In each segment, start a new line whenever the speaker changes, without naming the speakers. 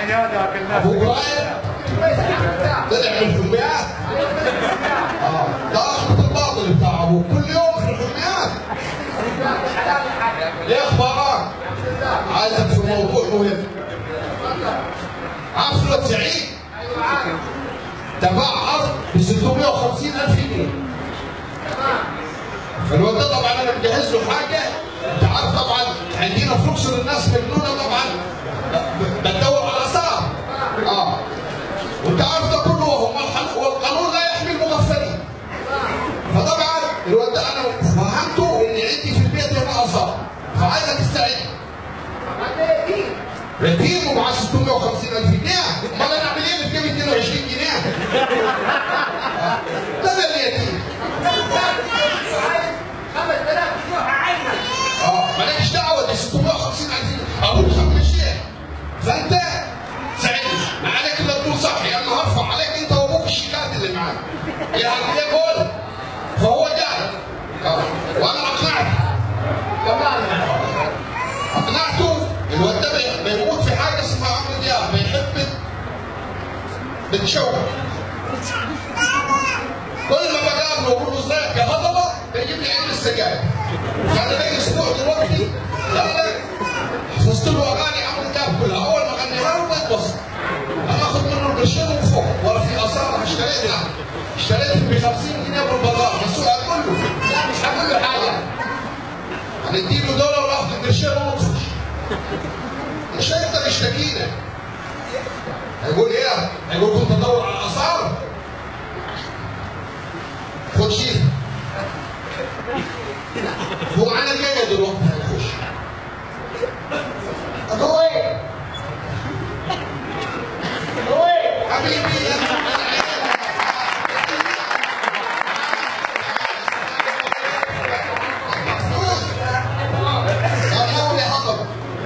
زياده اكلناه
ابو ابراهيم طلع من الحميات اه ده اخذ الباطل بتاع ابوه كل يوم في الحميات ليه اخبارك؟ عايزك في موضوع مهم عفرة سعيد تباع ارض ب 650 الف جنيه فالواد ده طبعا انا مجهز له حاجه انت عارف طبعا عندنا في الاقصر الناس مجنونه طبعا ب- بتدور على اثار اه وانت عارف ده كله وهم الحل- والقانون لا يحمي المغفلين فطبعا الواد ده انا فهمته ان عندي في البيت هنا اثار فعايزك تستعد يتيم ومعاه 650 الف جنيه امال انا اعمل ايه في جيبي 22 جنيه آه. ده ده اليتيم اه مالكش دعوه دي 650 الف ابوك خم الشيخ فانت ساعدني ما عليك الا تقول صح يا اما هرفع عليك انت وابوك الشيكات اللي معاك يا هتلاقيه قول فهو جاهل آه. وانا اقنعته اقنعته الواد ده بي- بيموت في حاجه اسمها عمرو دياب بيحب بتشوه كل ما بقابله واقول له ازيك يا هضبه بيجيب لي علبه السجاير فانا باقي اسبوع دلوقتي يلا حفظت له اغاني عمرو دياب كلها اول ما غنيها له بيتبسط انا اخذ منه القرشين من فوق ولا في اثار اشتريتها اشتريت ب 50 جنيه بالبازار بس هو هقول له لا مش هقول له حاجه هنديله دولار واخد القرشين ونطفش مش هيقدر يشتكينا هيقول ايه؟ هيقول كنت ادور على اثار خد شيء هو معانا جاي دلوقتي هيخش طب هو ايه؟ هو ايه؟ حبيبي انا الله يا هضبه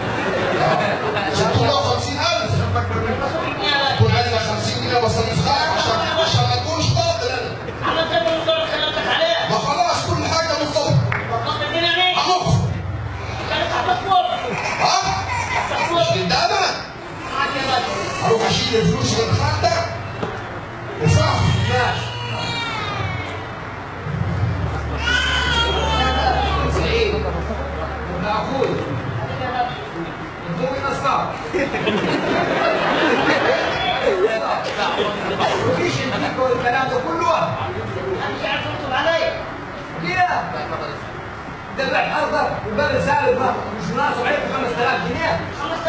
650000 كل عندنا 50 جنيه مصاريف خارج عشان عشان ما تكونش باطل انا ما خلاص كل حاجه بالضبط هنقف ها مش قدامنا اروح اشيل الفلوس من الخندق وفاهم
سعيد ده اخوي انتوا من اصحاب مفيش انتوا الكلام ده كله ليه؟ ده بعد ارضك وباب سالب مش ناقص عليك 5000 جنيه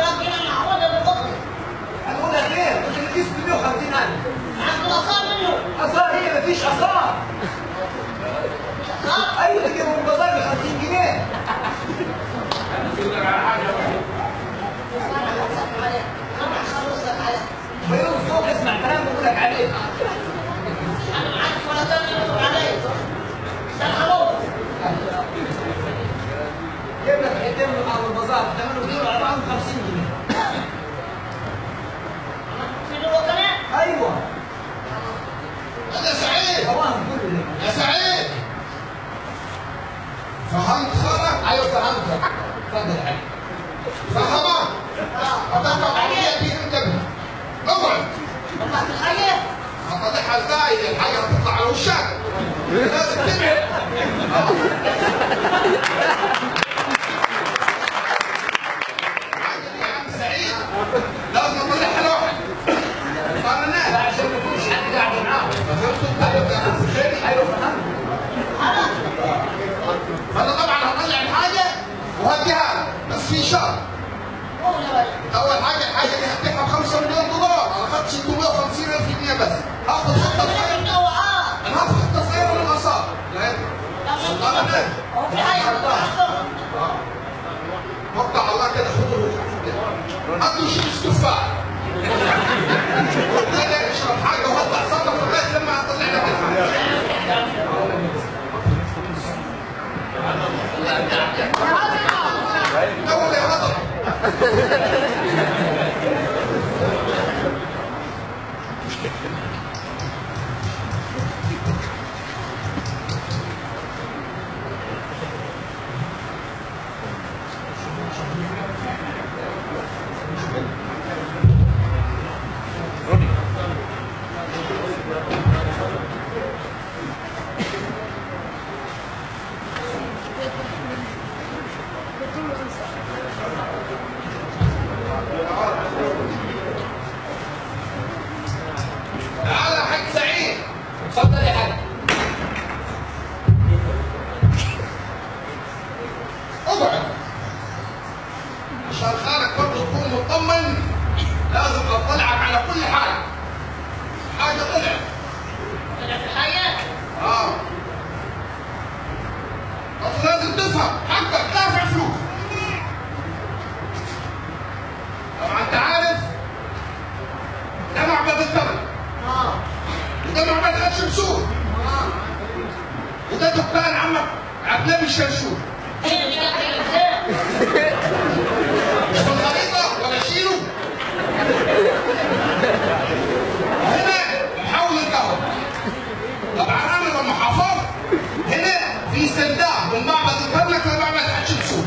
هنقولها خير انت اللي كيس 150000 اثار هي مفيش اثار ايوه تجيب من البازار ب 50 جنيه ما يوم الصبح اسمع كلام بقول لك عليه جيب لك حتتين من ارض البازار ثمنه كيلو عباره عن 50 جنيه ايوه
انا سعيد
هواهم كله ده.
يا سعيد فهمت خالك؟
ايوه فهمتك اتفضل يا حبيبي
فهمت؟ هتطلع عليا دي انتبه اقعد هتطلع ازاي الحاجه هتطلع على وشك لازم تبعد الحاجة دي يا عم سعيد لازم اطلعها لوحدي قارناها
عشان ما يكونش حد قاعد معاهم
فهمت انت يا
ايوه فهمت
فانا طبعا هطلع الحاجه وهديها لك. بس في شرط اول حاجه الحاجه دي هديها ب 5 مليون دولار انا اخدت 650 الف جنيه بس هاخد خطه صغيره انا هاخد خطه صغيره من الاثار لا وقع الله كده خذوا هاتوا شيء تفاح وبعدين اشرب حاجه وهطلع صدق لغايه لما اطلع لك الحاجه اول يا هضم لازم اطلعك على كل حاجه حاجه طلعت
طلع في حاجة
اه بس لازم تفهم حقك دافع فلوس طبعا انت عارف ده معبد الثمن
اه
وده معبد حتشبسوت
اه
وده دكان عمك عبد الشرشور
هي اللي جت الإنسان
مش في الخريطه ولا شيله هنا محول القهوه طبعا انا لما حفظت هنا في سرداب من معبد الكرنك لمعبد حتشبسوت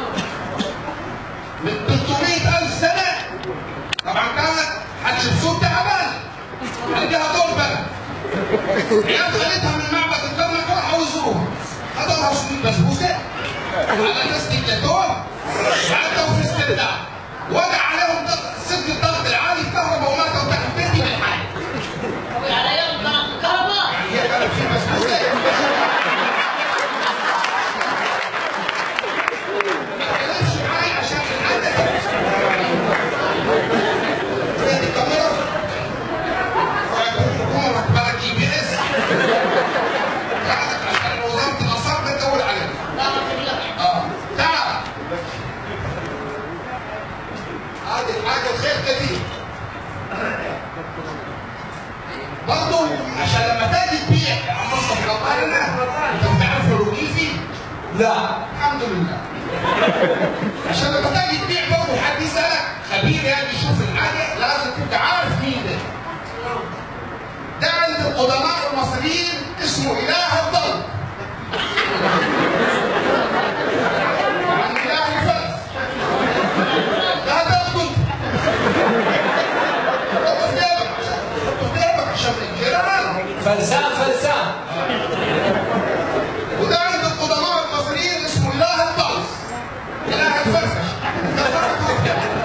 من 300000 سنه طبعا كانت حتشبسوت تعبان عندها دور برد عيال خلتها من معبد الكرنك راحوا يزوروها هذا لها سنين بسبوسه على ناس ديكتاتور وعندهم في استرداد وقع عليهم ضغط- سلك الضغط العالي الكهرباء وماتوا تحت بيتي بالحال
على يوم كانت الكهرباء
يعني هي كانت في بسبوسه ما تكلمش معايا عشان الحدث هي دي الكاميرا الحكومه مقبله جي بي اس عشان وزاره الاثار بتدور عليك
لا ما تقلقش
اه تعال هذه الحاجه الخير كثير برضه عشان لما تاجي تبيع يا عم مصطفى والله انا انت بتعرف الرغيفي؟ لا الحمد لله عشان لما تاجي تبيع برضه حد يسالك خبير يعني يشوف الحاجه لازم تبقى عارف مين ده ده عند القدماء المصريين اسمه اله الضرب عن اله الفلس لا تاخذ حطه في جيبك حطه في جيبك عشان الجيران
فلسان فلسان
وده عند القدماء المصريين اسمه اله الطلس اله الفرفش ده فرق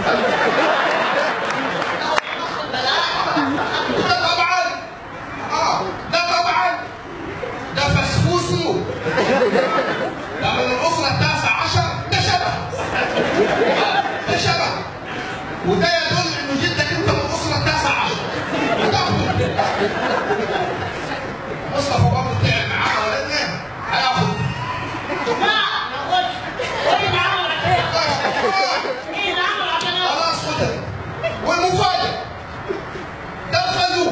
وده طبعا اه ده طبعا ده فسفوسه ده من الاسره التاسع عشر ده شبه آه، ده شبه وده يدل انه جدك انت من الاسره التاسع عشر وتاخده مصطفى برضه تعب معاه ولدنا هياخد
لا ما قلتش ايه اللي عمل عشان ايه اللي عمل عشان
خلاص خدها والمفاجأة ده الخازوق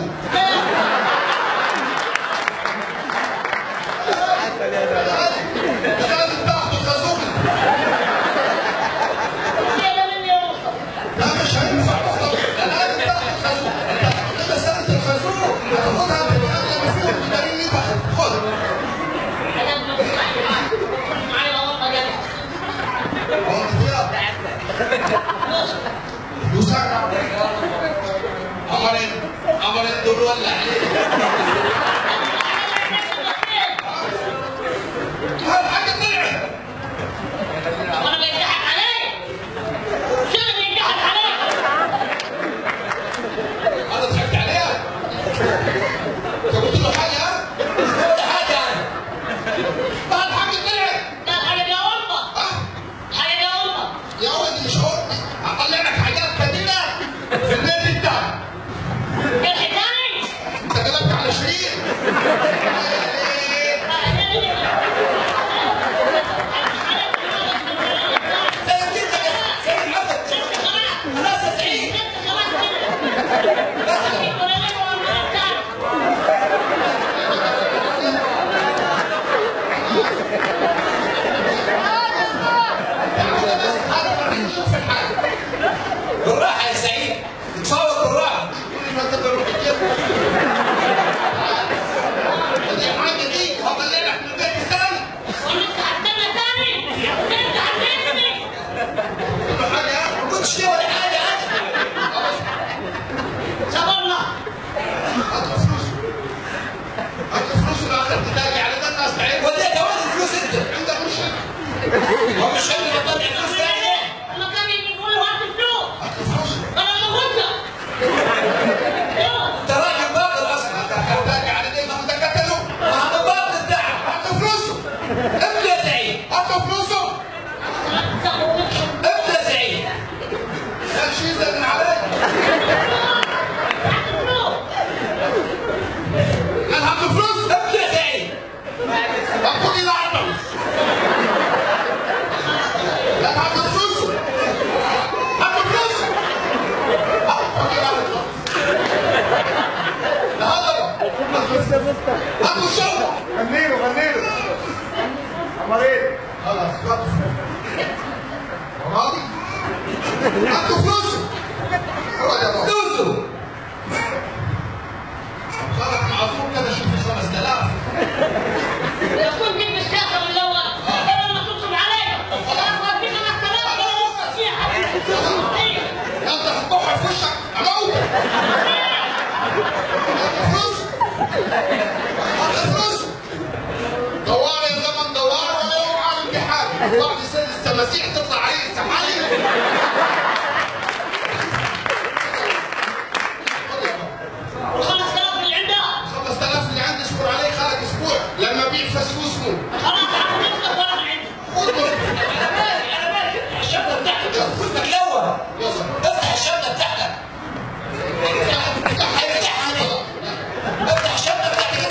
لازم تاخد الخازوق
كده مني يا مصطفى
لا مش هينفع ده لازم تاخد الخازوق انت هتاخد مسألة الخازوق هتاخدها بالمقابلة المفروض بدليل يبقى خد
انا ما بسمعش معاك كل معايا والله جاي
هو انت فيها يوسف عمرين عمرين دول ولا عليه هالحاجة طلعت
وانا بيضحك علي شو اللي بيضحك علي
انا ضحكت عليها انت قلت له حاجة ها؟
حاجة أنا
ما الحاجة طلعت
ده حاجه يا امه
ها؟
حاجه يا امه
يا ولدي مش هقول هطلع لك حاجات كثيرة في البيت بتاعك
ايه الحكايه
انت قلبت على شريك تعالى بس هذا ما نشوف الحاجة
بالراحة يا سعيد تتفاوض بالراحة
كل ما تقدر روح الجيب ودي حاجة دي هطلع لك من البيت الثاني كل حاجة ها؟
ما كنتش ليه ولا حاجة أنا
صبرنا
اقعد يا بابا
فلوسه
خلك معذور كده شوف لي 5000
لو كنت جبت الشاشه من الاول بدل ما تنصب عليا اخذ بيك انا الكلام ولا نص فيها
انت هتطحن في وشك اموتك فلوس فلوس دوار يا زمن دوار ولا يوم عامل بحاجه بعد سنه التماسيح تطلع عليه السحالي
والخمس آلاف اللي عندها
5000 اللي عندي اشكر عليه خالد اسبوع لما ابيع فسفوس مو
خلاص عم نفسك ولا من عندي
انا مالي انا مالي افتح الشنطه بتاعتك فلوسك الاول
يلا
افتح الشنطه بتاعتك افتح الشنطه بتاعتك